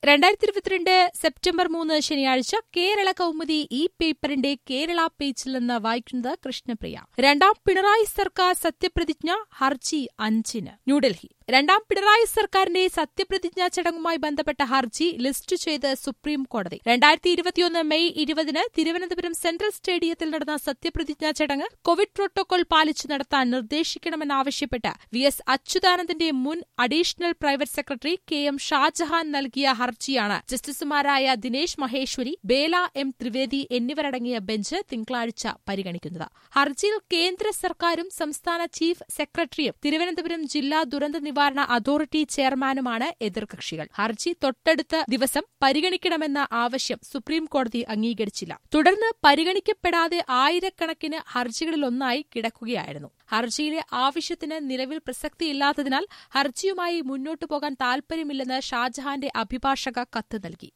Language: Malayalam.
രണ്ടായിരത്തി ഇരുപത്തിരണ്ട് സെപ്റ്റംബർ മൂന്ന് ശനിയാഴ്ച കേരള കൗമുദി ഈ പേപ്പറിന്റെ കേരള പേജിൽ നിന്ന് വായിക്കുന്നത് കൃഷ്ണപ്രിയ രണ്ടാം പിണറായി സർക്കാർ സത്യപ്രതിജ്ഞ ഹർജി അഞ്ചിന് ന്യൂഡൽഹി രണ്ടാം പിണറായി സർക്കാരിന്റെ സത്യപ്രതിജ്ഞാ ചടങ്ങുമായി ബന്ധപ്പെട്ട ഹർജി ലിസ്റ്റ് ചെയ്ത് സുപ്രീം കോടതി രണ്ടായിരത്തി ഇരുപത്തിയൊന്ന് മെയ് ഇരുപതിന് തിരുവനന്തപുരം സെൻട്രൽ സ്റ്റേഡിയത്തിൽ നടന്ന സത്യപ്രതിജ്ഞാ ചടങ്ങ് കോവിഡ് പ്രോട്ടോകോൾ പാലിച്ചു നടത്താൻ നിർദ്ദേശിക്കണമെന്നാവശ്യപ്പെട്ട് വി എസ് അച്യുതാനന്ദന്റെ മുൻ additional private secretary K M Shahjahan നൽകിയ ഹർജിയാണ് ജസ്റ്റിസുമാരായ ദിനേശ് മഹേശ്വരി ബേല എം ത്രിവേദി എന്നിവരടങ്ങിയ ബെഞ്ച് തിങ്കളാഴ്ച പരിഗണിക്കുന്നത് ഹർജിയിൽ കേന്ദ്ര സർക്കാരും സംസ്ഥാന ചീഫ് സെക്രട്ടറിയും തിരുവനന്തപുരം ജില്ലാ ദുരന്ത നിവാരണ അതോറിറ്റി ചെയർമാനുമാണ് എതിർകക്ഷികൾ ഹർജി തൊട്ടടുത്ത ദിവസം പരിഗണിക്കണമെന്ന ആവശ്യം സുപ്രീം കോടതി അംഗീകരിച്ചില്ല തുടർന്ന് പരിഗണിക്കപ്പെടാതെ ആയിരക്കണക്കിന് ഹർജികളിലൊന്നായി കിടക്കുകയായിരുന്നു ഹർജിയിലെ ആവശ്യത്തിന് നിലവിൽ പ്രസക്തിയില്ലാത്തതിനാൽ ഹർജിയുമായി മുന്നോട്ടു പോകാൻ താൽപര്യമില്ലെന്ന് ഷാജഹാന്റെ അഭിഭാഷക കത്ത് നൽകി